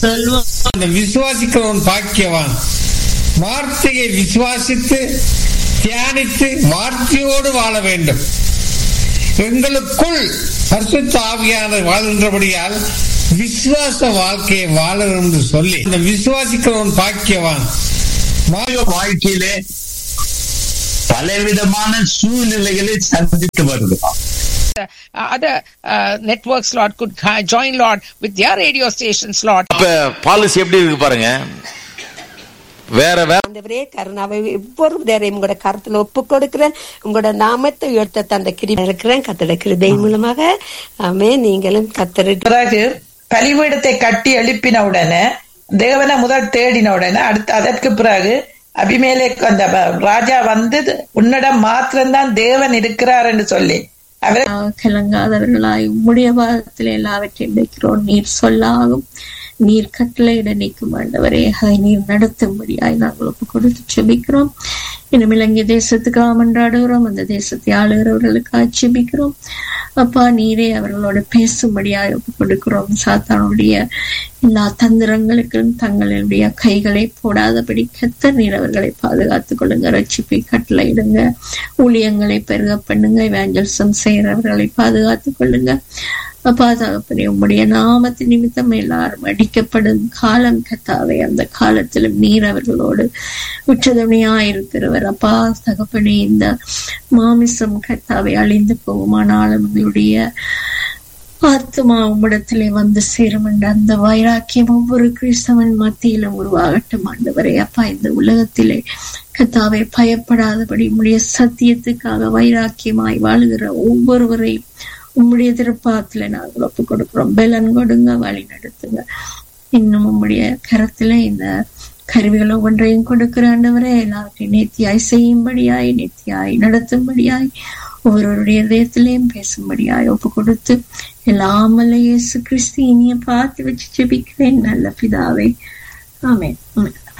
அந்த விசுவாசிக்கிறவன் பாக்கியவான் வார்த்தையை விசுவாசித்து தியானித்து வார்த்தையோடு வாழ வேண்டும் எங்களுக்குள் பரிசுத்த ஆவியானவர் வாழ்கின்றபடியால் விசுவாச வாழ்க்கையை வாழ என்று சொல்லி இந்த விசுவாசிக்கிறவன் பாக்கியவான் வாலிப வாழ்க்கையிலே பலவிதமான சூழ்நிலைகளை சந்தித்து வருகிறோம் uh, other uh, networks, Lord, could uh, join, Lord, with their radio stations, Lord. அப்ப பாலிசி எப்படி இருக்கு பாருங்க வேற வேற ஆண்டவரே கருணாவை ஒவ்வொரு தரையும் உங்களோட கருத்துல ஒப்பு கொடுக்கிறேன் உங்களோட நாமத்தை உயர்த்த தந்த கிருபை இருக்கிறேன் கத்தோட கிருபை மூலமாக ஆமே நீங்களும் கத்தருக்கு பிறகு பலிபீடத்தை கட்டி எழுப்பின உடனே தேவனை முதல் தேடின உடனே அடுத்து அதற்கு பிறகு அபிமேலே அந்த ராஜா வந்து உன்னிடம் மாத்திரம்தான் தேவன் இருக்கிறார் என்று சொல்லி அவரை கலங்காதவர்களாய் உம்முடைய பாதத்தில் எல்லாவற்றையும் வைக்கிறோம் நீர் சொல்லாகும் நீர் கட்டளையிட நீக்கும் ஆண்டவரே அதை நீர் நடத்தும்படியாய் நாங்கள் ஒப்பு கொடுத்து செபிக்கிறோம் இன்னும் இலங்கை தேசத்துக்காக மன்றாடுகிறோம் அந்த தேசத்தை ஆளுகிறவர்களுக்காக செபிக்கிறோம் அப்பா நீரே அவர்களோட பேசும்படியாய் ஒப்பு கொடுக்கிறோம் சாத்தானுடைய எல்லா தந்திரங்களுக்கும் தங்களுடைய கைகளை போடாதபடி கத்த நீர் அவர்களை பாதுகாத்துக் கொள்ளுங்க ரட்சிப்பை கட்டளையிடுங்க ஊழியங்களை பெருக பண்ணுங்க வேஞ்சல்சம் செய்கிறவர்களை பாதுகாத்துக் கொள்ளுங்க அப்பா தகப்பனே உம்முடைய நாமத்து நிமித்தம் எல்லாரும் அடிக்கப்படும் காலம் கத்தாவே அந்த காலத்திலும் நீர் அவர்களோடு உற்றதுணையாயிருக்கிறவர் அப்பா தகப்பனே இந்த மாமிசம் கத்தாவை அழிந்து போகுமானாலும் உங்களுடைய ஆத்மா உம்மிடத்திலே வந்து சேரும் என்ற அந்த வைராக்கியம் ஒவ்வொரு கிறிஸ்தவன் மத்தியிலும் உருவாகட்டும் ஆண்டவரே அப்பா இந்த உலகத்திலே கத்தாவை பயப்படாதபடி உம்முடைய சத்தியத்துக்காக வைராக்கியமாய் வாழுகிற ஒவ்வொருவரையும் உம்முடைய திருப்பாத்துல நாங்கள் ஒப்பு கொடுக்கிறோம் பெலன் கொடுங்க வழி நடத்துங்க இன்னும் உம்முடைய கரத்துல இந்த கருவிகள் ஒவ்வொன்றையும் கொடுக்கிற ஆண்டவரே எல்லாவற்றையும் நேர்த்தியாய் செய்யும்படியாய் நேர்த்தியாய் நடத்தும்படியாய் ஒவ்வொருவருடைய இதயத்திலையும் பேசும்படியாய் ஒப்பு கொடுத்து எல்லாமல்ல இயேசு கிறிஸ்து இனிய பார்த்து வச்சு ஜெபிக்கிறேன் நல்ல பிதாவே ஆமென் ஆமென்